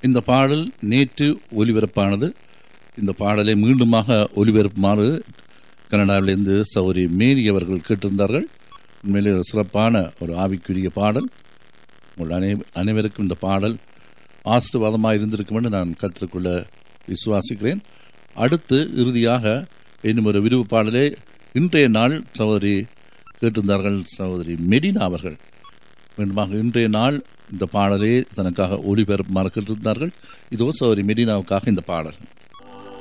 இந்த பாடல் நேற்று ஒலிபரப்பானது இந்த பாடலை மீண்டுமாக ஒலிபரப்புமாறு கனடாவிலிருந்து சௌரி மேரி அவர்கள் கேட்டிருந்தார்கள் உண்மையிலே ஒரு சிறப்பான ஒரு ஆவிக்குரிய பாடல் உங்கள் அனை அனைவருக்கும் இந்த பாடல் ஆசீர்வாதமாக இருந்திருக்கும் என்று நான் கற்றுக்கொள்ள விசுவாசிக்கிறேன் அடுத்து இறுதியாக இன்னும் ஒரு விரிவு பாடலே இன்றைய நாள் சகோதரி கேட்டிருந்தார்கள் சகோதரி மெடினா அவர்கள் மீண்டுமாக இன்றைய நாள் இந்த பாடலை தனக்காக ஒளிபரப்புமாறு கேட்டிருந்தார்கள் இதோ சகோதரி மெடினாவுக்காக இந்த பாடல்